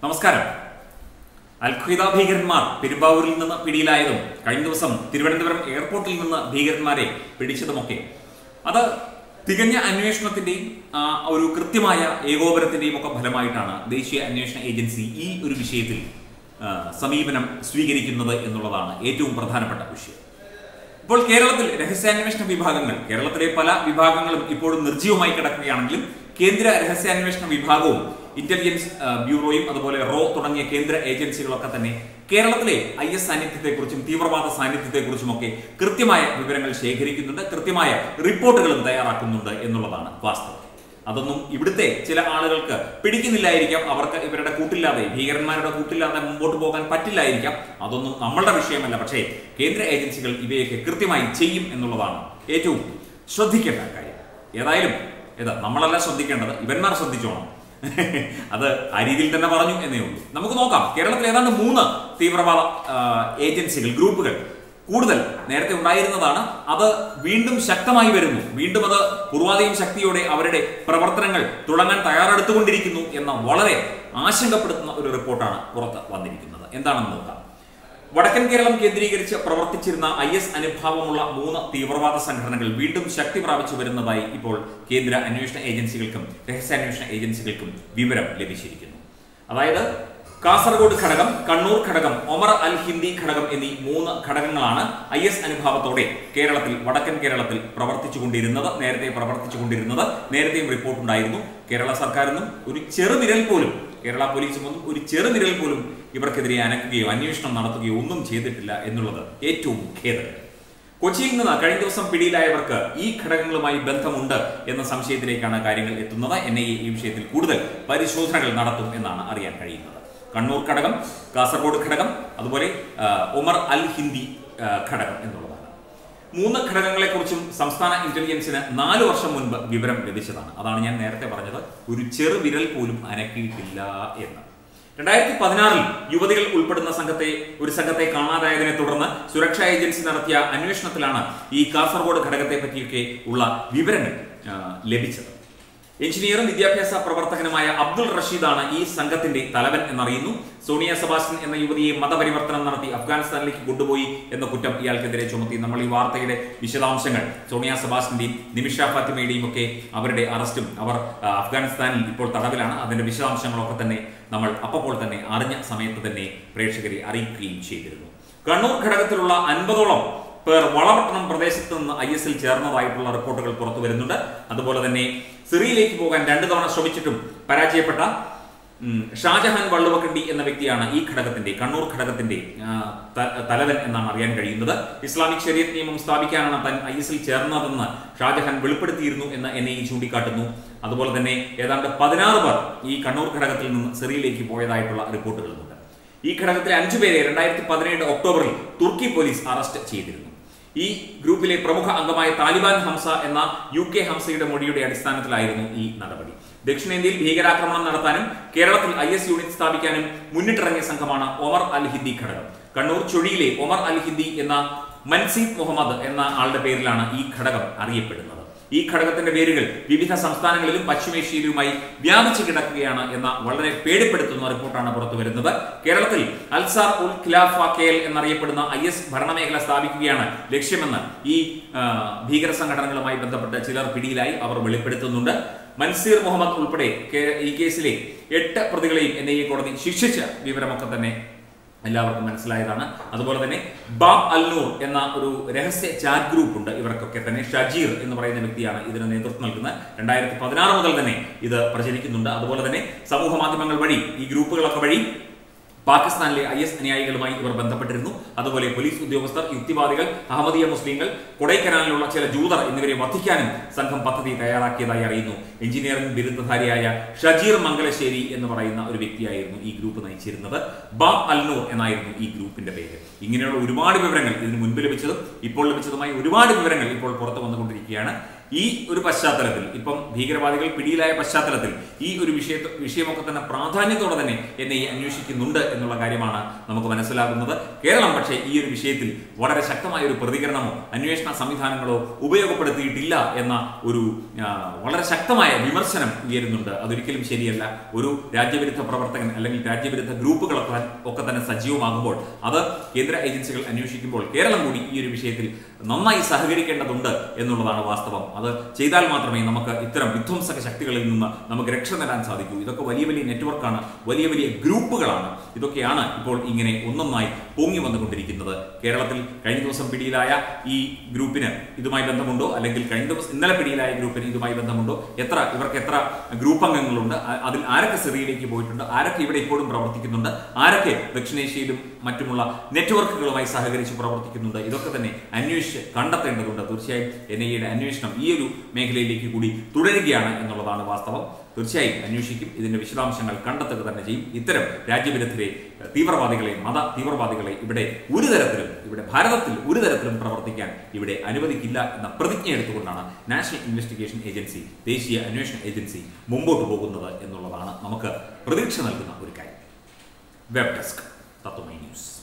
നമസ്കാരം അൽഖ്വയ്ദ ഭീകരന്മാർ പെരുമ്പാവൂരിൽ നിന്ന് പിടിയിലായതും കഴിഞ്ഞ ദിവസം തിരുവനന്തപുരം എയർപോർട്ടിൽ നിന്ന് ഭീകരന്മാരെ പിടിച്ചതുമൊക്കെ അത് തികഞ്ഞ അന്വേഷണത്തിന്റെയും ആ, ഒരു കൃത്യമായ ഏകോപനത്തിന്റെയും ഒക്കെ ഫലമായിട്ടാണ് ദേശീയ അന്വേഷണ ഏജൻസി ഈ ഒരു വിഷയത്തിൽ ആ, സമീപനം സ്വീകരിക്കുന്നത് എന്നുള്ളതാണ് ഏറ്റവും പ്രധാനപ്പെട്ട വിഷയം ഇപ്പോൾ കേരളത്തിൽ രഹസ്യാന്വേഷണ വിഭാഗങ്ങൾ കേരളത്തിലെ പല വിഭാഗങ്ങളും ഇപ്പോഴും നിർജ്ജീവമായി കിടക്കുകയാണെങ്കിലും കേന്ദ്ര രഹസ്യാന്വേഷണ വിഭാഗവും ഇന്റലിജൻസ് ആ, ബ്യൂറോയും അതുപോലെ റോ തുടങ്ങിയ കേന്ദ്ര ഏജൻസികളൊക്കെ തന്നെ കേരളത്തിലെ ഐ എസ് സാന്നിധ്യത്തെക്കുറിച്ചും തീവ്രവാദ സാന്നിധ്യത്തെക്കുറിച്ചും ഒക്കെ കൃത്യമായ വിവരങ്ങൾ ശേഖരിക്കുന്നുണ്ട് കൃത്യമായ റിപ്പോർട്ടുകളും തയ്യാറാക്കുന്നുണ്ട് എന്നുള്ളതാണ് വാസ്തവം അതൊന്നും ഇവിടുത്തെ ചില ആളുകൾക്ക് പിടിക്കുന്നില്ലായിരിക്കാം അവർക്ക് ഇവരുടെ കൂട്ടില്ലാതെ ഭീകരന്മാരുടെ കൂട്ടില്ലാതെ മുമ്പോട്ട് പോകാൻ പറ്റില്ലായിരിക്കാം അതൊന്നും നമ്മളുടെ വിഷയമല്ല പക്ഷേ കേന്ദ്ര ഏജൻസികൾ ഇവയൊക്കെ കൃത്യമായി ചെയ്യും എന്നുള്ളതാണ് ഏറ്റവും ശ്രദ്ധിക്കേണ്ട കാര്യം ഏതായാലും ഏതാ നമ്മളല്ല ശ്രദ്ധിക്കേണ്ടത് ഇവന്മാർ ശ്രദ്ധിച്ചോണം അത് ആ രീതിയിൽ തന്നെ പറഞ്ഞു എന്നേ ഉള്ളൂ നമുക്ക് നോക്കാം കേരളത്തിൽ ഏതാണ്ട് മൂന്ന് തീവ്രവാദ ആ, ഏജൻസികൾ ഗ്രൂപ്പുകൾ കൂടുതൽ നേരത്തെ ഉണ്ടായിരുന്നതാണ് അത് വീണ്ടും ശക്തമായി വരുന്നു വീണ്ടും അത് പൂർവാധികം ശക്തിയോടെ അവരുടെ പ്രവർത്തനങ്ങൾ തുടങ്ങാൻ തയ്യാറെടുത്തുകൊണ്ടിരിക്കുന്നു എന്ന വളരെ ആശങ്കപ്പെടുത്തുന്ന ഒരു റിപ്പോർട്ടാണ് പുറത്ത് വന്നിരിക്കുന്നത് എന്താണെന്ന് നോക്കാം വടക്കൻ കേരളം കേന്ദ്രീകരിച്ച് പ്രവർത്തിച്ചിരുന്ന ഐ എസ് അനുഭാവമുള്ള മൂന്ന് തീവ്രവാദ സംഘടനകൾ വീണ്ടും ശക്തി പ്രാപിച്ചു വരുന്നതായി ഇപ്പോൾ കേന്ദ്ര അന്വേഷണ ഏജൻസികൾക്കും രഹസ്യാന്വേഷണ ഏജൻസികൾക്കും വിവരം ലഭിച്ചിരിക്കുന്നു അതായത് കാസർഗോഡ് ഘടകം കണ്ണൂർ ഘടകം ഒമർ അൽ ഹിന്ദി ഘടകം എന്നീ മൂന്ന് ഘടകങ്ങളാണ് ഐ എസ് അനുഭാവത്തോടെ കേരളത്തിൽ വടക്കൻ കേരളത്തിൽ പ്രവർത്തിച്ചുകൊണ്ടിരുന്നത് നേരത്തെ പ്രവർത്തിച്ചുകൊണ്ടിരുന്നത് നേരത്തെയും റിപ്പോർട്ടുണ്ടായിരുന്നു കേരള സർക്കാരിനും ഒരു ചെറുവിരൽ പോലും കേരള പോലീസും ഒന്നും ഒരു ചെറുവിരൽ പോലും ഇവർക്കെതിരെ അനക്കുകയോ അന്വേഷണം നടത്തുകയോ ഒന്നും ചെയ്തിട്ടില്ല എന്നുള്ളത് ഏറ്റവും ഖേദകരം കൊച്ചിയിൽ നിന്ന് കഴിഞ്ഞ ദിവസം പിടിയിലായവർക്ക് ഈ ഘടകങ്ങളുമായി ബന്ധമുണ്ട് എന്ന സംശയത്തിലേക്കാണ് കാര്യങ്ങൾ എത്തുന്നത് എൻ ഐ എ ഈ വിഷയത്തിൽ കൂടുതൽ പരിശോധനകൾ നടത്തും എന്നാണ് അറിയാൻ കഴിയുന്നത് കണ്ണൂർ ഘടകം കാസർഗോഡ് ഘടകം അതുപോലെ ആ, ഒമർ അൽ ഹിന്ദി ആ, ഘടകം എന്നുള്ളതാണ് മൂന്ന് ഘടകങ്ങളെക്കുറിച്ചും സംസ്ഥാന ഇന്റലിജൻസിന് നാല് വർഷം മുൻപ് വിവരം ലഭിച്ചതാണ് അതാണ് ഞാൻ നേരത്തെ പറഞ്ഞത് ഒരു ചെറു വിരൽ പോലും അനക്കിയിട്ടില്ല എന്ന് രണ്ടായിരത്തി പതിനാറിൽ യുവതികൾ ഉൾപ്പെടുന്ന സംഘത്തെ ഒരു സംഘത്തെ കാണാതായതിനെ തുടർന്ന് സുരക്ഷാ ഏജൻസി നടത്തിയ അന്വേഷണത്തിലാണ് ഈ കാസർഗോഡ് ഘടകത്തെ പറ്റിയൊക്കെ ഉള്ള വിവരങ്ങൾ ആ, ലഭിച്ചത് എഞ്ചിനീയറും വിദ്യാഭ്യാസ പ്രവർത്തകനുമായ അബ്ദുൾ റഷീദാണ് ഈ സംഘത്തിന്റെ തലവൻ എന്നറിയുന്നു സോണിയ സെബാസ്റ്റ്യൻ എന്ന യുവതിയെ മതപരിവർത്തനം നടത്തി അഫ്ഗാനിസ്ഥാനിലേക്ക് കൊണ്ടുപോയി എന്ന കുറ്റം ഇയാൾക്കെതിരെ ചുമത്തി നമ്മൾ ഈ വാർത്തയുടെ വിശദാംശങ്ങൾ സോണിയ സെബാസ്റ്റ്യന്റെയും നിമിഷ ഫാത്തിമയുടെയും ഒക്കെ അവരുടെ അറസ്റ്റും അവർ ആ, അഫ്ഗാനിസ്ഥാനിൽ ഇപ്പോൾ തടവിലാണ് അതിന്റെ വിശദാംശങ്ങളൊക്കെ തന്നെ നമ്മൾ അപ്പോൾ തന്നെ അറിഞ്ഞ സമയത്ത് തന്നെ പ്രേക്ഷകരെ അറിയിക്കുകയും ചെയ്തിരുന്നു കണ്ണൂർ ഘടകത്തിലുള്ള അൻപതോളം പേർ വളപട്ടണം പ്രദേശത്ത് നിന്ന് ഐ എസിൽ ചേർന്നതായിട്ടുള്ള റിപ്പോർട്ടുകൾ പുറത്തു വരുന്നുണ്ട് അതുപോലെ തന്നെ സിറിയയിലേക്ക് പോകാൻ രണ്ടു തവണ ശ്രമിച്ചിട്ടും പരാജയപ്പെട്ട ഉം, ഷാജഹാൻ വള്ളുവക്കണ്ടി എന്ന വ്യക്തിയാണ് ഈ ഘടകത്തിന്റെ കണ്ണൂർ ഘടകത്തിന്റെ ആ, ത- തലവൻ എന്നാണ് അറിയാൻ കഴിയുന്നത് ഇസ്ലാമിക് ശരീഅത്ത് നിയമം സ്ഥാപിക്കാനാണ് താൻ ഐ എസിൽ ചേർന്നതെന്ന് ഷാജഹാൻ വെളിപ്പെടുത്തിയിരുന്നു എന്ന് എന്നെ ഈ ചൂണ്ടിക്കാട്ടുന്നു അതുപോലെ തന്നെ ഏതാണ്ട് പതിനാറ് പേർ ഈ കണ്ണൂർ ഘടകത്തിൽ നിന്ന് സിറിയയിലേക്ക് പോയതായിട്ടുള്ള റിപ്പോർട്ടുകളുമുണ്ട് ഈ ഘടകത്തിലെ അഞ്ചുപേരെ രണ്ടായിരത്തി പതിനേഴ് ഒക്ടോബറിൽ തുർക്കി പോലീസ് അറസ്റ്റ് ചെയ്തിരുന്നു ഈ ഗ്രൂപ്പിലെ പ്രമുഖ അംഗമായ താലിബാൻ ഹംസ എന്ന യു കെ ഹംസയുടെ മൊഴിയുടെ അടിസ്ഥാനത്തിലായിരുന്നു ഈ നടപടി ദക്ഷിണേന്ത്യയിൽ ഭീകരാക്രമണം നടത്താനും കേരളത്തിൽ ഐ എസ് യൂണിറ്റ് സ്ഥാപിക്കാനും മുന്നിട്ടിറങ്ങിയ സംഘമാണ് ഒമർ അൽ ഹിന്ദി ഘടകം കണ്ണൂർ ചുഴിയിലെ ഒമർ അൽ ഹിന്ദി എന്ന മൻസീബ് മുഹമ്മദ് എന്ന ആളുടെ പേരിലാണ് ഈ ഘടകം അറിയപ്പെടുന്നത് ഈ ഘടകത്തിന്റെ പേരുകൾ വിവിധ സംസ്ഥാനങ്ങളിലും പശ്ചിമേഷ്യയിലുമായി വ്യാപിച്ചു കിടക്കുകയാണ് എന്ന വളരെ പേടിപ്പെടുത്തുന്ന റിപ്പോർട്ടാണ് പുറത്തു വരുന്നത് കേരളത്തിൽ അൽസാർ ഉൽ ഖിലാഫ കേൽ എന്നറിയപ്പെടുന്ന ഐ എസ് ഭരണമേഖല സ്ഥാപിക്കുകയാണ് ലക്ഷ്യമെന്ന് ഈ ആ, ഭീകര സംഘടനകളുമായി ബന്ധപ്പെട്ട് ചിലർ പിടിയിലായി അവർ വെളിപ്പെടുത്തുന്നുണ്ട് മൻസീർ മുഹമ്മദ് ഉൾപ്പെടെ കേ- ഈ കേസിലെ എട്ട് പ്രതികളെയും എൻ ഐ എ കോടതി ശിക്ഷിച്ച വിവരമൊക്കെ തന്നെ എല്ലാവർക്കും മനസ്സിലായതാണ് അതുപോലെ തന്നെ ബാബ് അൽനൂർ എന്ന ഒരു രഹസ്യ ചാറ്റ് ഗ്രൂപ്പ് ഉണ്ട് ഇവർക്കൊക്കെ തന്നെ ഷജീർ എന്ന് പറയുന്ന വ്യക്തിയാണ് ഇതിന് നേതൃത്വം നൽകുന്നത് രണ്ടായിരത്തി പതിനാറ് മുതൽ തന്നെ ഇത് പ്രചരിക്കുന്നുണ്ട് അതുപോലെ തന്നെ സമൂഹ മാധ്യമങ്ങൾ വഴി ഈ ഗ്രൂപ്പുകളൊക്കെ വഴി പാകിസ്ഥാനിലെ ഐ എസ് അനുയായികളുമായി ഇവർ ബന്ധപ്പെട്ടിരുന്നു അതുപോലെ പോലീസ് ഉദ്യോഗസ്ഥർ യുക്തിവാദികൾ അഹമ്മദീയ മുസ്ലിങ്ങൾ കൊടൈക്കനാലിലുള്ള ചില ജൂതർ എന്നിവരെ വധിക്കാനും സംഘം പദ്ധതി തയ്യാറാക്കിയതായി അറിയുന്നു എഞ്ചിനീയറിംഗ് ബിരുദധാരിയായ ഷജീർ മംഗലശ്ശേരി എന്ന് പറയുന്ന ഒരു വ്യക്തിയായിരുന്നു ഈ ഗ്രൂപ്പ് നയിച്ചിരുന്നത് ബാബ് അൽനൂർ എന്നായിരുന്നു ഈ ഗ്രൂപ്പിന്റെ പേര് ഇങ്ങനെയുള്ള ഒരുപാട് വിവരങ്ങൾ ഇതിനു മുൻപ് ലഭിച്ചതും ഇപ്പോൾ ലഭിച്ചതുമായി ഒരുപാട് വിവരങ്ങൾ ഇപ്പോൾ പുറത്തു വന്നുകൊണ്ടിരിക്കുകയാണ് ഈ ഒരു പശ്ചാത്തലത്തിൽ ഇപ്പം ഭീകരവാദികൾ പിടിയിലായ പശ്ചാത്തലത്തിൽ ഈ ഒരു വിഷയ വിഷയമൊക്കെ തന്നെ പ്രാധാന്യത്തോടെ തന്നെ എന്നെ ഈ അന്വേഷിക്കുന്നുണ്ട് എന്നുള്ള കാര്യമാണ് നമുക്ക് മനസ്സിലാകുന്നത് കേരളം പക്ഷേ ഈ ഒരു വിഷയത്തിൽ വളരെ ശക്തമായ ഒരു പ്രതികരണമോ അന്വേഷണ സംവിധാനങ്ങളോ ഉപയോഗപ്പെടുത്തിയിട്ടില്ല എന്ന ഒരു ആ, വളരെ ശക്തമായ വിമർശനം ഉയരുന്നുണ്ട് അതൊരിക്കലും ശരിയല്ല ഒരു രാജ്യവിരുദ്ധ പ്രവർത്തകൻ അല്ലെങ്കിൽ രാജ്യവിരുദ്ധ ഗ്രൂപ്പുകളൊക്കെ ഒക്കെ തന്നെ സജീവമാകുമ്പോൾ അത് കേന്ദ്ര ഏജൻസികൾ അന്വേഷിക്കുമ്പോൾ കേരളം കൂടി ഈ ഒരു വിഷയത്തിൽ നന്നായി സഹകരിക്കേണ്ടതുണ്ട് എന്നുള്ളതാണ് വാസ്തവം അത് ചെയ്താൽ മാത്രമേ നമുക്ക് ഇത്തരം വിധ്വംസക ശക്തികളിൽ നിന്ന് നമുക്ക് രക്ഷ നേടാൻ സാധിക്കൂ ഇതൊക്കെ വലിയ വലിയ നെറ്റ്വർക്കാണ് വലിയ വലിയ ഗ്രൂപ്പുകളാണ് ഇതൊക്കെയാണ് ഇപ്പോൾ ഇങ്ങനെ ഒന്നൊന്നായി പൊങ്ങി വന്നുകൊണ്ടിരിക്കുന്നത് കേരളത്തിൽ കഴിഞ്ഞ ദിവസം പിടിയിലായ ഈ ഗ്രൂപ്പിന് ഇതുമായി ബന്ധമുണ്ടോ അല്ലെങ്കിൽ കഴിഞ്ഞ ദിവസം ഇന്നലെ പിടിയിലായ ഗ്രൂപ്പിന് ഇതുമായി ബന്ധമുണ്ടോ എത്ര ഇവർക്ക് എത്ര ഗ്രൂപ്പ് അംഗങ്ങളുണ്ട് അ- അതിൽ ആരൊക്കെ സിറിയയിലേക്ക് പോയിട്ടുണ്ട് ആരൊക്കെ ഇവിടെ ഇപ്പോഴും പ്രവർത്തിക്കുന്നുണ്ട് ആരൊക്കെ ദക്ഷിണേഷ്യയിലും മറ്റുമുള്ള നെറ്റ്വർക്കുകളുമായി സഹകരിച്ച് പ്രവർത്തിക്കുന്നുണ്ട് ഇതൊക്കെ തന്നെ അന്വേഷിച്ച് കണ്ടെത്തേണ്ടതുണ്ട് തീർച്ചയായും എൻ ഐ എയുടെ അന്വേഷണം ഈ ഒരു മേഖലയിലേക്ക് കൂടി തുടരുകയാണ് എന്നുള്ളതാണ് വാസ്തവം തീർച്ചയായും അന്വേഷിക്കും ഇതിന്റെ വിശദാംശങ്ങൾ കണ്ടെത്തുക തന്നെ ചെയ്യും ഇത്തരം രാജ്യവിരുദ്ധരെ തീവ്രവാദികളെ മത തീവ്രവാദികളെ ഇവിടെ ഒരു തരത്തിലും ഇവിടെ ഭാരതത്തിൽ ഒരു തരത്തിലും പ്രവർത്തിക്കാൻ ഇവിടെ അനുവദിക്കില്ല എന്ന പ്രതിജ്ഞ എടുത്തുകൊണ്ടാണ് നാഷണൽ ഇൻവെസ്റ്റിഗേഷൻ ഏജൻസി ദേശീയ അന്വേഷണ ഏജൻസി മുമ്പോട്ട് പോകുന്നത് എന്നുള്ളതാണ് നമുക്ക് പ്രതീക്ഷ നൽകുന്ന ഒരു കാര്യം വെബ് ഡെസ്ക് തത്വമൈ ന്യൂസ്